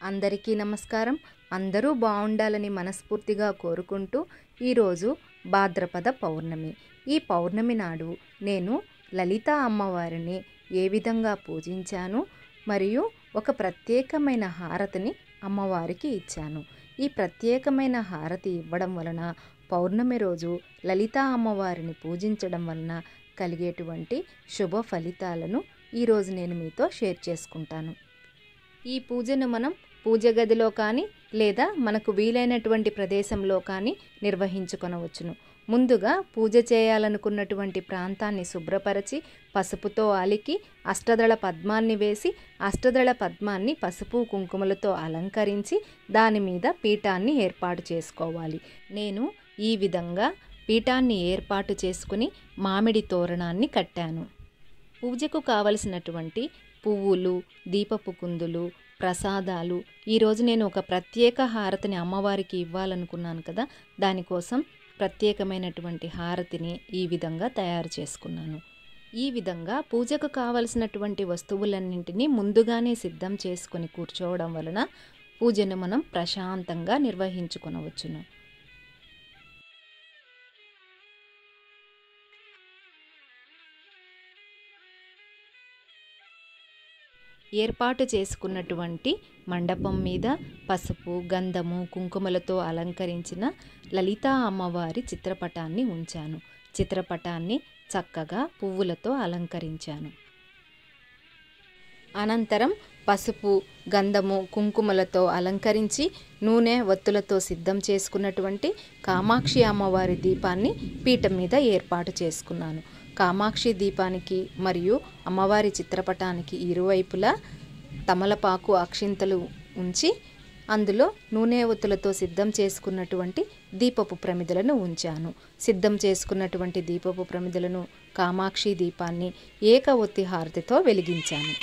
అందరికీ నమస్కారం అందరూ బాగుండాలని మనస్ఫూర్తిగా కోరుకుంటూ ఈరోజు భాద్రపద పౌర్ణమి ఈ పౌర్ణమి నాడు నేను లలిత అమ్మవారిని ఏ విధంగా పూజించాను మరియు ఒక ప్రత్యేకమైన హారతిని అమ్మవారికి ఇచ్చాను ఈ ప్రత్యేకమైన హారతి ఇవ్వడం వలన పౌర్ణమి రోజు లలితా అమ్మవారిని పూజించడం వలన కలిగేటువంటి శుభ ఫలితాలను ఈరోజు నేను మీతో షేర్ చేసుకుంటాను ఈ పూజను మనం పూజ గదిలో కానీ లేదా మనకు వీలైనటువంటి ప్రదేశంలో కానీ నిర్వహించుకొనవచ్చును ముందుగా పూజ చేయాలనుకున్నటువంటి ప్రాంతాన్ని శుభ్రపరచి పసుపుతో అలికి అష్టదళ పద్మాన్ని వేసి అష్టదళ పద్మాన్ని పసుపు కుంకుమలతో అలంకరించి దాని మీద పీఠాన్ని ఏర్పాటు చేసుకోవాలి నేను ఈ విధంగా పీఠాన్ని ఏర్పాటు చేసుకుని మామిడి తోరణాన్ని కట్టాను పూజకు కావలసినటువంటి పువ్వులు దీపపు కుందులు ప్రసాదాలు ఈరోజు నేను ఒక ప్రత్యేక హారతిని అమ్మవారికి ఇవ్వాలనుకున్నాను కదా దానికోసం ప్రత్యేకమైనటువంటి హారతిని ఈ విధంగా తయారు చేసుకున్నాను ఈ విధంగా పూజకు కావలసినటువంటి వస్తువులన్నింటినీ ముందుగానే సిద్ధం చేసుకొని కూర్చోవడం వలన పూజను మనం ప్రశాంతంగా నిర్వహించుకొనవచ్చును ఏర్పాటు చేసుకున్నటువంటి మండపం మీద పసుపు గంధము కుంకుమలతో అలంకరించిన లలితా అమ్మవారి చిత్రపటాన్ని ఉంచాను చిత్రపటాన్ని చక్కగా పువ్వులతో అలంకరించాను అనంతరం పసుపు గంధము కుంకుమలతో అలంకరించి నూనె ఒత్తులతో సిద్ధం చేసుకున్నటువంటి కామాక్షి అమ్మవారి దీపాన్ని పీఠం మీద ఏర్పాటు చేసుకున్నాను కామాక్షి దీపానికి మరియు అమ్మవారి చిత్రపటానికి ఇరువైపులా తమలపాకు అక్షింతలు ఉంచి అందులో నూనె ఒత్తులతో సిద్ధం చేసుకున్నటువంటి దీపపు ప్రమిదలను ఉంచాను సిద్ధం చేసుకున్నటువంటి దీపపు ప్రమిదలను కామాక్షి దీపాన్ని ఏక ఒత్తి హారతితో వెలిగించాను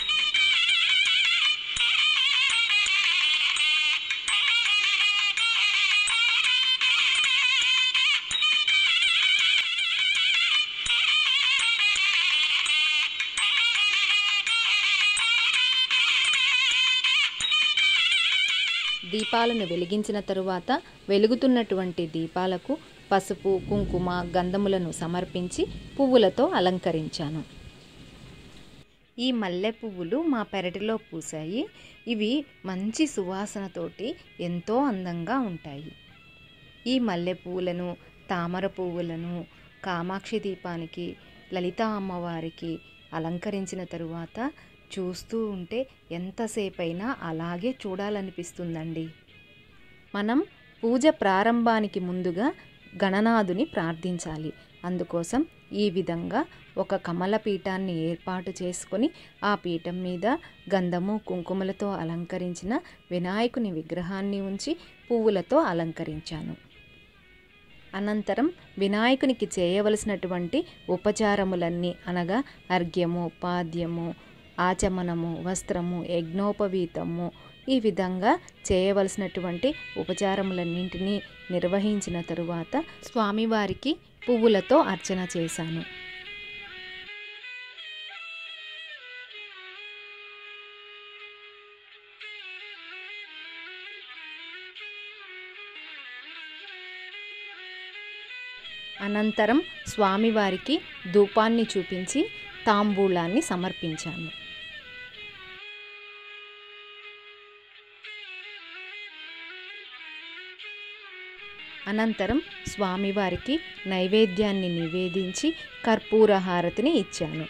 దీపాలను వెలిగించిన తరువాత వెలుగుతున్నటువంటి దీపాలకు పసుపు కుంకుమ గంధములను సమర్పించి పువ్వులతో అలంకరించాను ఈ మల్లె పువ్వులు మా పెరటిలో పూసాయి ఇవి మంచి సువాసనతోటి ఎంతో అందంగా ఉంటాయి ఈ మల్లె పువ్వులను తామర పువ్వులను కామాక్షి దీపానికి లలితా అమ్మవారికి అలంకరించిన తరువాత చూస్తూ ఉంటే ఎంతసేపైనా అలాగే చూడాలనిపిస్తుందండి మనం పూజ ప్రారంభానికి ముందుగా గణనాథుని ప్రార్థించాలి అందుకోసం ఈ విధంగా ఒక కమల పీఠాన్ని ఏర్పాటు చేసుకొని ఆ పీఠం మీద గంధము కుంకుమలతో అలంకరించిన వినాయకుని విగ్రహాన్ని ఉంచి పువ్వులతో అలంకరించాను అనంతరం వినాయకునికి చేయవలసినటువంటి ఉపచారములన్నీ అనగా అర్ఘ్యము పాద్యము ఆచమనము వస్త్రము యజ్ఞోపవీతము ఈ విధంగా చేయవలసినటువంటి ఉపచారములన్నింటినీ నిర్వహించిన తరువాత స్వామివారికి పువ్వులతో అర్చన చేశాను అనంతరం స్వామివారికి ధూపాన్ని చూపించి తాంబూలాన్ని సమర్పించాను అనంతరం స్వామివారికి నైవేద్యాన్ని నివేదించి కర్పూర హారతిని ఇచ్చాను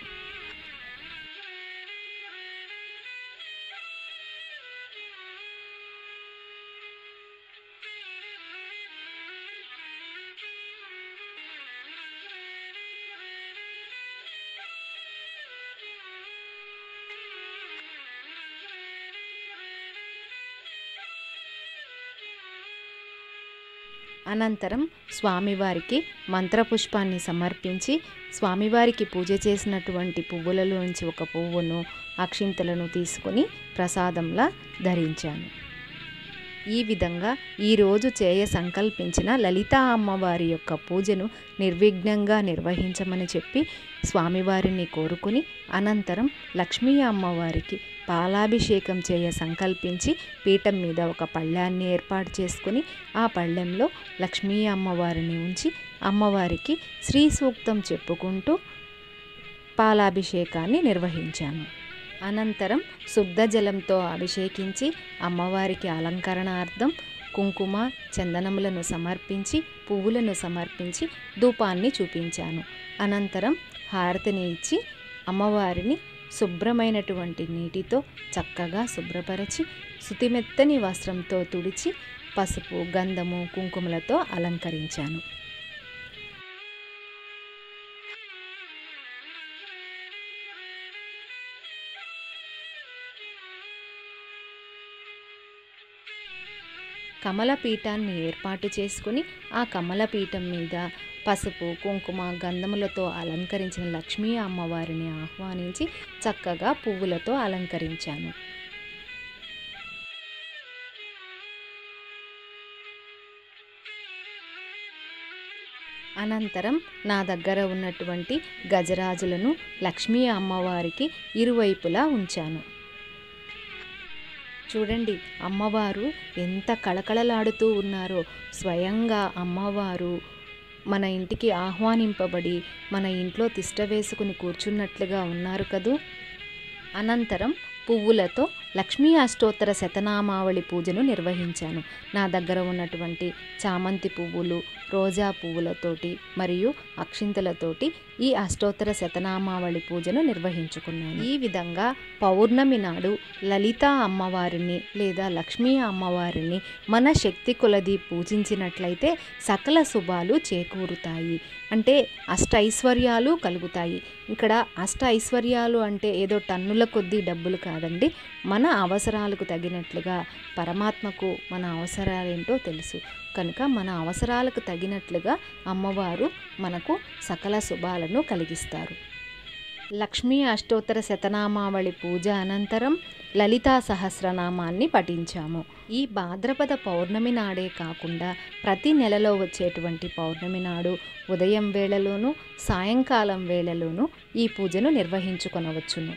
అనంతరం స్వామివారికి మంత్రపుష్పాన్ని సమర్పించి స్వామివారికి పూజ చేసినటువంటి పువ్వులలోంచి ఒక పువ్వును అక్షింతలను తీసుకొని ప్రసాదంలా ధరించాను ఈ విధంగా ఈరోజు చేయ సంకల్పించిన లలితా అమ్మవారి యొక్క పూజను నిర్విఘ్నంగా నిర్వహించమని చెప్పి స్వామివారిని కోరుకుని అనంతరం లక్ష్మీ అమ్మవారికి పాలాభిషేకం చేయ సంకల్పించి పీఠం మీద ఒక పళ్ళాన్ని ఏర్పాటు చేసుకుని ఆ పళ్ళెంలో లక్ష్మీ అమ్మవారిని ఉంచి అమ్మవారికి శ్రీ సూక్తం చెప్పుకుంటూ పాలాభిషేకాన్ని నిర్వహించాను అనంతరం శుద్ధ జలంతో అభిషేకించి అమ్మవారికి అలంకరణార్థం కుంకుమ చందనములను సమర్పించి పువ్వులను సమర్పించి ధూపాన్ని చూపించాను అనంతరం హారతిని ఇచ్చి అమ్మవారిని శుభ్రమైనటువంటి నీటితో చక్కగా శుభ్రపరచి శుతిమెత్తని వస్త్రంతో తుడిచి పసుపు గంధము కుంకుమలతో అలంకరించాను కమలపీఠాన్ని ఏర్పాటు చేసుకుని ఆ కమలపీఠం మీద పసుపు కుంకుమ గంధములతో అలంకరించిన లక్ష్మీ అమ్మవారిని ఆహ్వానించి చక్కగా పువ్వులతో అలంకరించాను అనంతరం నా దగ్గర ఉన్నటువంటి గజరాజులను లక్ష్మీ అమ్మవారికి ఇరువైపులా ఉంచాను చూడండి అమ్మవారు ఎంత కళకళలాడుతూ ఉన్నారో స్వయంగా అమ్మవారు మన ఇంటికి ఆహ్వానింపబడి మన ఇంట్లో తిష్ట వేసుకుని కూర్చున్నట్లుగా ఉన్నారు కదూ అనంతరం పువ్వులతో లక్ష్మీ అష్టోత్తర శతనామావళి పూజను నిర్వహించాను నా దగ్గర ఉన్నటువంటి చామంతి పువ్వులు రోజా పువ్వులతోటి మరియు అక్షింతలతోటి ఈ అష్టోత్తర శతనామావళి పూజను నిర్వహించుకున్నాను ఈ విధంగా పౌర్ణమి నాడు లలిత అమ్మవారిని లేదా లక్ష్మీ అమ్మవారిని మన శక్తి కొలది పూజించినట్లయితే సకల శుభాలు చేకూరుతాయి అంటే అష్ట ఐశ్వర్యాలు కలుగుతాయి ఇక్కడ అష్ట ఐశ్వర్యాలు అంటే ఏదో టన్నుల కొద్దీ డబ్బులు కాదండి మన అవసరాలకు తగినట్లుగా పరమాత్మకు మన అవసరాలేంటో తెలుసు కనుక మన అవసరాలకు తగినట్లుగా అమ్మవారు మనకు సకల శుభాలను కలిగిస్తారు లక్ష్మీ అష్టోత్తర శతనామావళి పూజ అనంతరం లలితా సహస్రనామాన్ని పఠించాము ఈ భాద్రపద పౌర్ణమి నాడే కాకుండా ప్రతి నెలలో వచ్చేటువంటి పౌర్ణమి నాడు ఉదయం వేళలోనూ సాయంకాలం వేళలోనూ ఈ పూజను నిర్వహించుకొనవచ్చును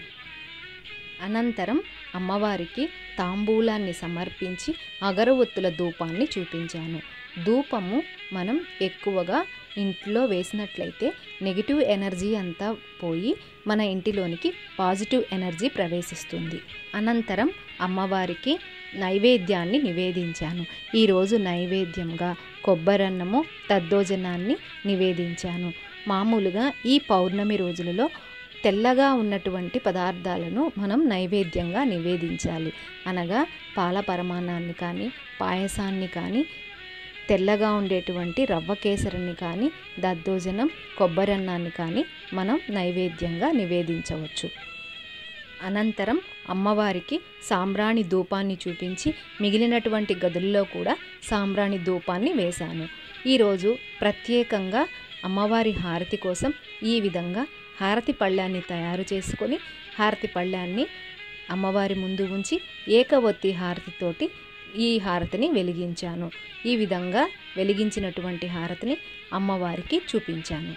అనంతరం అమ్మవారికి తాంబూలాన్ని సమర్పించి అగరవత్తుల ధూపాన్ని చూపించాను ధూపము మనం ఎక్కువగా ఇంట్లో వేసినట్లయితే నెగిటివ్ ఎనర్జీ అంతా పోయి మన ఇంటిలోనికి పాజిటివ్ ఎనర్జీ ప్రవేశిస్తుంది అనంతరం అమ్మవారికి నైవేద్యాన్ని నివేదించాను ఈరోజు నైవేద్యంగా కొబ్బరన్నము దద్దోజనాన్ని నివేదించాను మామూలుగా ఈ పౌర్ణమి రోజులలో తెల్లగా ఉన్నటువంటి పదార్థాలను మనం నైవేద్యంగా నివేదించాలి అనగా పాల పరమాన్నాన్ని కానీ పాయసాన్ని కానీ తెల్లగా ఉండేటువంటి రవ్వ కేసరిని కానీ దద్దోజనం కొబ్బరన్నాన్ని కానీ మనం నైవేద్యంగా నివేదించవచ్చు అనంతరం అమ్మవారికి సాంబ్రాణి ధూపాన్ని చూపించి మిగిలినటువంటి గదుల్లో కూడా సాంబ్రాణి ధూపాన్ని వేశాను ఈరోజు ప్రత్యేకంగా అమ్మవారి హారతి కోసం ఈ విధంగా హారతి పళ్ళాన్ని తయారు చేసుకొని హారతి పళ్ళాన్ని అమ్మవారి ముందు ఉంచి ఏకవత్తి హారతితోటి ఈ హారతిని వెలిగించాను ఈ విధంగా వెలిగించినటువంటి హారతిని అమ్మవారికి చూపించాను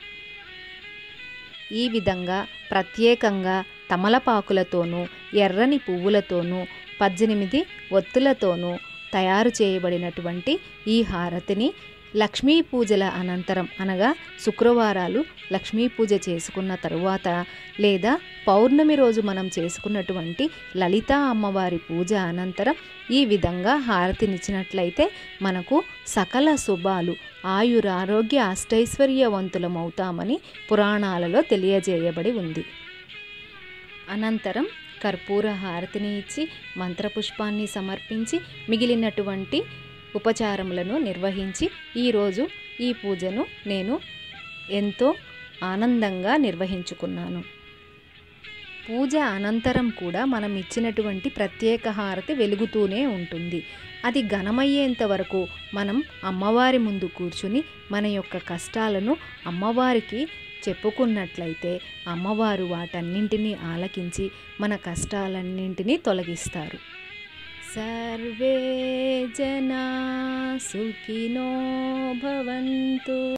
ఈ విధంగా ప్రత్యేకంగా తమలపాకులతోనూ ఎర్రని పువ్వులతోనూ పద్దెనిమిది ఒత్తులతోనూ తయారు చేయబడినటువంటి ఈ హారతిని లక్ష్మీ పూజల అనంతరం అనగా శుక్రవారాలు లక్ష్మీ పూజ చేసుకున్న తరువాత లేదా పౌర్ణమి రోజు మనం చేసుకున్నటువంటి లలితా అమ్మవారి పూజ అనంతరం ఈ విధంగా హారతినిచ్చినట్లయితే మనకు సకల శుభాలు ఆయురారోగ్య అష్టైశ్వర్యవంతులమవుతామని పురాణాలలో తెలియజేయబడి ఉంది అనంతరం కర్పూర హారతిని ఇచ్చి మంత్రపుష్పాన్ని సమర్పించి మిగిలినటువంటి ఉపచారములను నిర్వహించి ఈరోజు ఈ పూజను నేను ఎంతో ఆనందంగా నిర్వహించుకున్నాను పూజ అనంతరం కూడా మనం ఇచ్చినటువంటి ప్రత్యేక హారతి వెలుగుతూనే ఉంటుంది అది ఘనమయ్యేంత వరకు మనం అమ్మవారి ముందు కూర్చుని మన యొక్క కష్టాలను అమ్మవారికి చెప్పుకున్నట్లయితే అమ్మవారు వాటన్నింటినీ ఆలకించి మన కష్టాలన్నింటినీ తొలగిస్తారు సర్వే జనా సుఖినో భవంతు